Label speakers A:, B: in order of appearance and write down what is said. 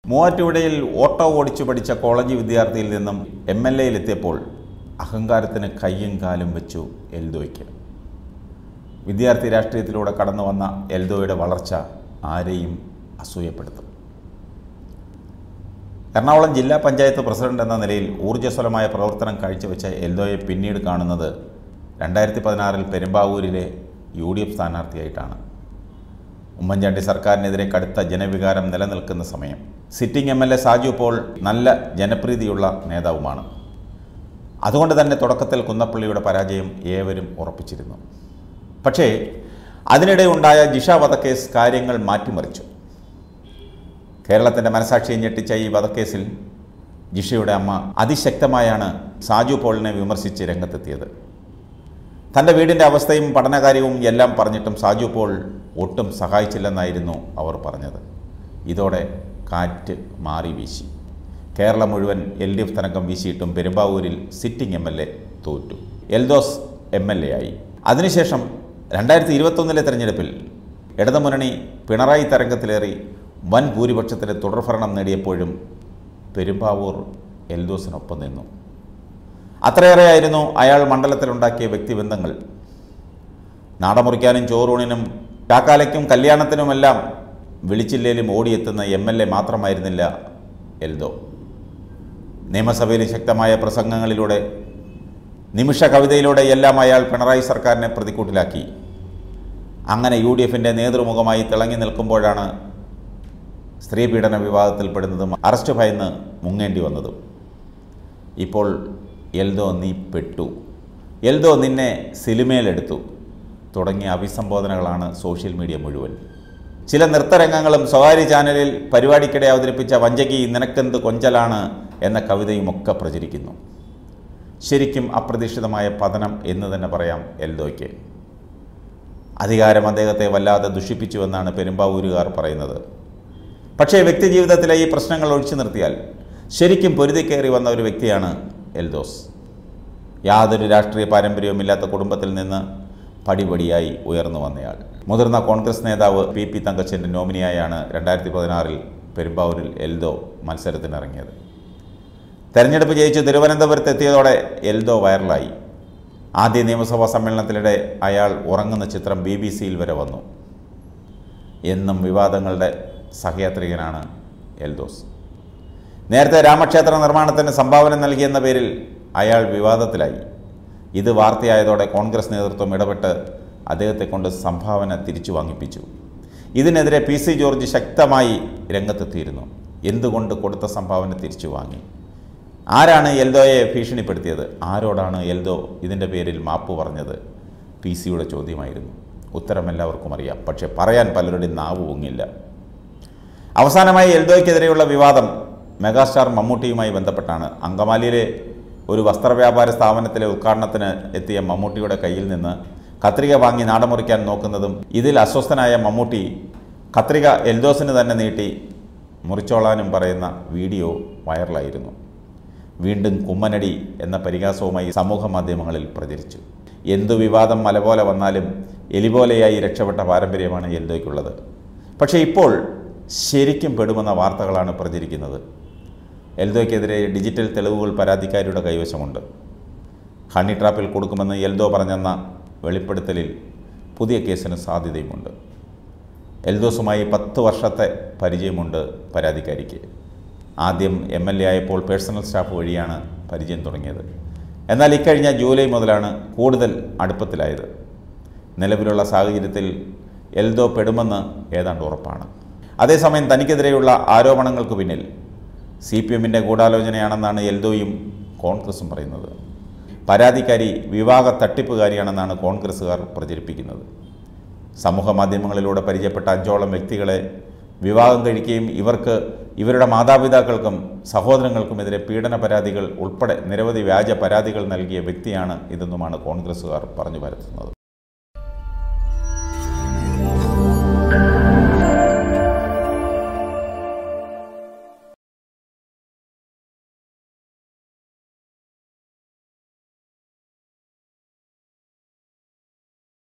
A: മൂവാറ്റുപുഴയിൽ ഓട്ടോ ഓടിച്ചു പഠിച്ച കോളേജ് വിദ്യാർത്ഥിയിൽ നിന്നും എം എൽ എയിലെത്തിയപ്പോൾ അഹങ്കാരത്തിന് കയ്യും കാലും വെച്ചു എൽദോയ്ക്ക് വിദ്യാർത്ഥി രാഷ്ട്രീയത്തിലൂടെ കടന്നു വന്ന എൽദോയുടെ വളർച്ച ആരെയും അസൂയപ്പെടുത്തും എറണാകുളം ജില്ലാ പഞ്ചായത്ത് പ്രസിഡന്റ് എന്ന നിലയിൽ ഊർജ്ജസ്വലമായ പ്രവർത്തനം കാഴ്ചവെച്ച എൽദോയെ പിന്നീട് കാണുന്നത് രണ്ടായിരത്തി പതിനാറിൽ പെരുമ്പാവൂരിലെ യു ഡി എഫ് സ്ഥാനാർത്ഥിയായിട്ടാണ് ഉമ്മൻചാണ്ടി സർക്കാരിനെതിരെ കടുത്ത ജനവികാരം നിലനിൽക്കുന്ന സമയം sitting M L A Saju Paul നല്ല ജനപ്രീതിയുള്ള നേതാവുമാണ് അതുകൊണ്ട് തന്നെ തുടക്കത്തിൽ കുന്നപ്പള്ളിയുടെ പരാജയം ഏവരും ഉറപ്പിച്ചിരുന്നു പക്ഷേ അതിനിടെ ഉണ്ടായ ജിഷ വധക്കേസ് കാര്യങ്ങൾ മാറ്റിമറിച്ചു കേരളത്തിൻ്റെ മനസാക്ഷിയെ ഞെട്ടിച്ച ഈ വധക്കേസിൽ ജിഷയുടെ അമ്മ അതിശക്തമായാണ് സാജു പോളിനെ വിമർശിച്ച് രംഗത്തെത്തിയത് തൻ്റെ വീടിൻ്റെ അവസ്ഥയും പഠനകാര്യവും എല്ലാം പറഞ്ഞിട്ടും സാജു പോൾ ഒട്ടും സഹായിച്ചില്ലെന്നായിരുന്നു അവർ പറഞ്ഞത് ഇതോടെ കാറ്റ് മാറി വീശി കേരളം മുഴുവൻ എൽ ഡി എഫ് തരംഗം വീശിയിട്ടും പെരുമ്പാവൂരിൽ സിറ്റിംഗ് എം എൽ എ തോറ്റു എൽദോസ് എം എൽ എ ആയി അതിനുശേഷം രണ്ടായിരത്തി ഇരുപത്തൊന്നിലെ തെരഞ്ഞെടുപ്പിൽ ഇടതുമുന്നണി പിണറായി തരംഗത്തിലേറി വൻ ഭൂരിപക്ഷത്തിന് തുടർഭരണം നേടിയപ്പോഴും പെരുമ്പാവൂർ എൽദോസിനൊപ്പം നിന്നു അത്രയേറെയായിരുന്നു അയാൾ മണ്ഡലത്തിലുണ്ടാക്കിയ വ്യക്തിബന്ധങ്ങൾ നാടമുറിക്കാനും ചോറൂണിനും കാക്കാലയ്ക്കും കല്യാണത്തിനുമെല്ലാം വിളിച്ചില്ലേലും ഓടിയെത്തുന്ന എം എൽ എ മാത്രമായിരുന്നില്ല എൽദോ നിയമസഭയിൽ ശക്തമായ പ്രസംഗങ്ങളിലൂടെ നിമിഷ കവിതയിലൂടെ എല്ലാം അയാൾ പിണറായി സർക്കാരിനെ പ്രതിക്കൂട്ടിലാക്കി അങ്ങനെ യു ഡി എഫിൻ്റെ നേതൃമുഖമായി തിളങ്ങി നിൽക്കുമ്പോഴാണ് സ്ത്രീ പീഡന വിവാദത്തിൽപ്പെടുന്നതും അറസ്റ്റ് ഭയന്ന് മുങ്ങേണ്ടി വന്നതും ഇപ്പോൾ എൽദോ നീ പെട്ടു എൽദോ നിന്നെ സിനിമയിലെടുത്തു തുടങ്ങിയ അഭിസംബോധനകളാണ് സോഷ്യൽ മീഡിയ മുഴുവൻ ചില നൃത്തരംഗങ്ങളും സ്വകാര്യ ചാനലിൽ പരിപാടിക്കിടെ അവതരിപ്പിച്ച വഞ്ചകി നിനക്കെന്ത് കൊഞ്ചലാണ് എന്ന കവിതയുമൊക്കെ പ്രചരിക്കുന്നു ശരിക്കും അപ്രതീക്ഷിതമായ പതനം എന്ന് തന്നെ പറയാം എൽദോയ്ക്ക് അധികാരം അദ്ദേഹത്തെ വല്ലാതെ ദുഷിപ്പിച്ചുവെന്നാണ് പെരുമ്പാവൂരുകാർ പറയുന്നത് പക്ഷേ വ്യക്തിജീവിതത്തിലെ ഈ പ്രശ്നങ്ങൾ ഒഴിച്ചു നിർത്തിയാൽ ശരിക്കും പൊരുതിക്കയറി വന്ന ഒരു വ്യക്തിയാണ് എൽദോസ് യാതൊരു രാഷ്ട്രീയ പാരമ്പര്യവുമില്ലാത്ത കുടുംബത്തിൽ നിന്ന് പടിപടിയായി ഉയർന്നു വന്നയാൾ മുതിർന്ന കോൺഗ്രസ് നേതാവ് പി പി തങ്കച്ചൻ്റെ നോമിനിയായാണ് രണ്ടായിരത്തി പതിനാറിൽ പെരുമ്പാവൂരിൽ എൽദോ മത്സരത്തിനിറങ്ങിയത് തെരഞ്ഞെടുപ്പ് ജയിച്ച് തിരുവനന്തപുരത്ത് എത്തിയതോടെ എൽദോ വൈറലായി ആദ്യ നിയമസഭാ സമ്മേളനത്തിനിടെ അയാൾ ഉറങ്ങുന്ന ചിത്രം ബി ബി സിയിൽ വരെ വന്നു എന്നും വിവാദങ്ങളുടെ സഹയാത്രികനാണ് എൽദോസ് നേരത്തെ രാമക്ഷേത്ര നിർമ്മാണത്തിന് സംഭാവന നൽകിയെന്ന പേരിൽ അയാൾ വിവാദത്തിലായി ഇത് വാർത്തയായതോടെ കോൺഗ്രസ് നേതൃത്വം ഇടപെട്ട് അദ്ദേഹത്തെ കൊണ്ട് സംഭാവന തിരിച്ചു വാങ്ങിപ്പിച്ചു ഇതിനെതിരെ പി സി ജോർജ് ശക്തമായി രംഗത്തെത്തിയിരുന്നു എന്തുകൊണ്ട് കൊടുത്ത സംഭാവന തിരിച്ചു വാങ്ങി ആരാണ് എൽദോയെ ഭീഷണിപ്പെടുത്തിയത് ആരോടാണ് എൽദോ ഇതിൻ്റെ പേരിൽ മാപ്പ് പറഞ്ഞത് പി സിയുടെ ചോദ്യമായിരുന്നു ഉത്തരം എല്ലാവർക്കും അറിയാം പക്ഷേ പറയാൻ പലരുടെയും നാവ് പൊങ്ങില്ല അവസാനമായി എൽദോയ്ക്കെതിരെയുള്ള വിവാദം മെഗാസ്റ്റാർ മമ്മൂട്ടിയുമായി ബന്ധപ്പെട്ടാണ് അങ്കമാലിയിലെ ഒരു വസ്ത്രവ്യാപാര സ്ഥാപനത്തിലെ ഉദ്ഘാടനത്തിന് എത്തിയ മമ്മൂട്ടിയുടെ കയ്യിൽ നിന്ന് കത്രിക വാങ്ങി നാടമുറിക്കാൻ നോക്കുന്നതും ഇതിൽ അസ്വസ്ഥനായ മമ്മൂട്ടി കത്രിക എൽദോസിന് തന്നെ നീട്ടി മുറിച്ചോളാനും പറയുന്ന വീഡിയോ വൈറലായിരുന്നു വീണ്ടും കുമ്മനടി എന്ന പരിഹാസവുമായി സമൂഹ മാധ്യമങ്ങളിൽ പ്രചരിച്ചു എന്തു വിവാദം മല പോലെ വന്നാലും എലിപോലെയായി രക്ഷപ്പെട്ട പാരമ്പര്യമാണ് എൽദോയ്ക്കുള്ളത് പക്ഷേ ഇപ്പോൾ ശരിക്കും പെടുമെന്ന വാർത്തകളാണ് പ്രചരിക്കുന്നത് എൽദോയ്ക്കെതിരെ ഡിജിറ്റൽ തെളിവുകൾ പരാതിക്കാരിയുടെ കൈവശമുണ്ട് ഹണി ട്രാപ്പിൽ കൊടുക്കുമെന്ന് എൽദോ പറഞ്ഞെന്ന വെളിപ്പെടുത്തലിൽ പുതിയ കേസിന് സാധ്യതയുമുണ്ട് എൽദോസുമായി പത്ത് വർഷത്തെ പരിചയമുണ്ട് പരാതിക്കാരിക്ക് ആദ്യം എം എൽ എ ആയപ്പോൾ പേഴ്സണൽ സ്റ്റാഫ് വഴിയാണ് പരിചയം തുടങ്ങിയത് എന്നാൽ ഇക്കഴിഞ്ഞ ജൂലൈ മുതലാണ് കൂടുതൽ അടുപ്പത്തിലായത് നിലവിലുള്ള സാഹചര്യത്തിൽ എൽദോ പെടുമെന്ന് ഏതാണ്ട് ഉറപ്പാണ് അതേസമയം തനിക്കെതിരെയുള്ള ആരോപണങ്ങൾക്ക് പിന്നിൽ സി പി എമ്മിൻ്റെ ഗൂഢാലോചനയാണെന്നാണ് എൽദോയും കോൺഗ്രസും പറയുന്നത് പരാതിക്കാരി വിവാഹ തട്ടിപ്പുകാരിയാണെന്നാണ് കോൺഗ്രസ്സുകാർ പ്രചരിപ്പിക്കുന്നത് സമൂഹ മാധ്യമങ്ങളിലൂടെ പരിചയപ്പെട്ട അഞ്ചോളം വ്യക്തികളെ വിവാഹം കഴിക്കുകയും ഇവർക്ക് ഇവരുടെ മാതാപിതാക്കൾക്കും സഹോദരങ്ങൾക്കുമെതിരെ പീഡന പരാതികൾ ഉൾപ്പെടെ നിരവധി വ്യാജ പരാതികൾ നൽകിയ വ്യക്തിയാണ് ഇതെന്നുമാണ് കോൺഗ്രസ്സുകാർ പറഞ്ഞു പരത്തുന്നത്